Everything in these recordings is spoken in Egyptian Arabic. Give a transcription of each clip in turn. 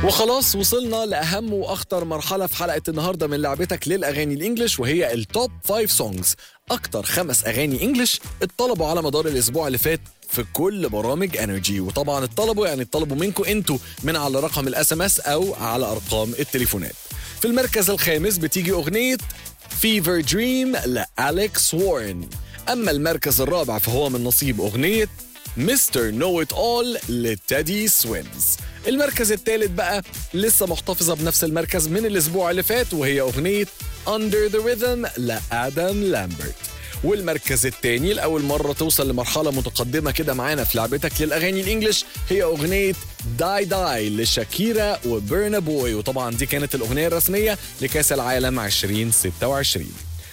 وخلاص وصلنا لأهم وأخطر مرحلة في حلقة النهاردة من لعبتك للأغاني الإنجليش وهي التوب 5 سونجز أكتر خمس أغاني إنجليش اتطلبوا على مدار الأسبوع اللي فات في كل برامج انرجي وطبعا اتطلبوا يعني اتطلبوا منكم انتوا من على رقم الاس ام اس او على ارقام التليفونات في المركز الخامس بتيجي اغنيه فيفر دريم لأليكس وارن اما المركز الرابع فهو من نصيب اغنيه مستر نو ات اول لتادي سويمز المركز الثالث بقى لسه محتفظة بنفس المركز من الأسبوع اللي فات وهي أغنية Under the Rhythm لآدم لامبرت والمركز الثاني لأول مرة توصل لمرحلة متقدمة كده معانا في لعبتك للأغاني الإنجليش هي أغنية داي داي لشاكيرا وبرنا بوي وطبعا دي كانت الأغنية الرسمية لكأس العالم 2026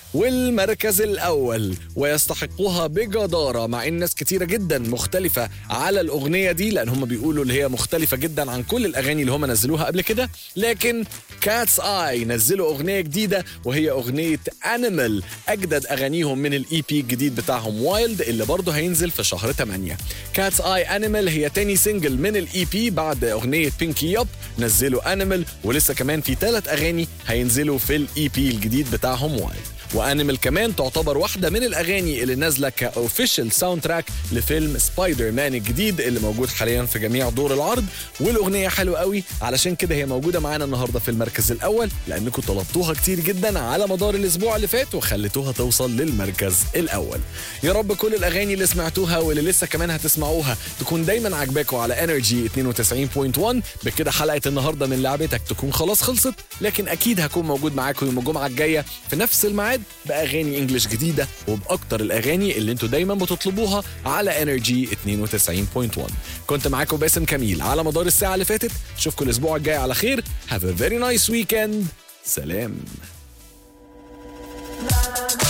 والمركز الأول ويستحقها بجدارة مع إن ناس كتيرة جدا مختلفة على الأغنية دي لأن هم بيقولوا اللي هي مختلفة جدا عن كل الأغاني اللي هم نزلوها قبل كده لكن كاتس آي نزلوا أغنية جديدة وهي أغنية أنيمال أجدد أغانيهم من الإي بي الجديد بتاعهم وايلد اللي برضه هينزل في شهر 8 كاتس آي أنيمال هي تاني سنجل من الإي بي بعد أغنية بينكي ياب نزلوا أنيمال ولسه كمان في ثلاث أغاني هينزلوا في الإي بي الجديد بتاعهم وايلد وانيمال كمان تعتبر واحده من الاغاني اللي نازله كاوفيشال ساوند تراك لفيلم سبايدر مان الجديد اللي موجود حاليا في جميع دور العرض والاغنيه حلوه قوي علشان كده هي موجوده معانا النهارده في المركز الاول لانكم طلبتوها كتير جدا على مدار الاسبوع اللي فات وخليتوها توصل للمركز الاول يا رب كل الاغاني اللي سمعتوها واللي لسه كمان هتسمعوها تكون دايما عاجباكم على انرجي 92.1 بكده حلقه النهارده من لعبتك تكون خلاص خلصت لكن اكيد هكون موجود معاكم يوم الجمعه الجايه في نفس الميعاد باغاني انجلش جديده وباكتر الاغاني اللي انتوا دايما بتطلبوها على انرجي 92.1 كنت معاكم باسم كميل على مدار الساعه اللي فاتت اشوفكم الاسبوع الجاي على خير have a very nice weekend سلام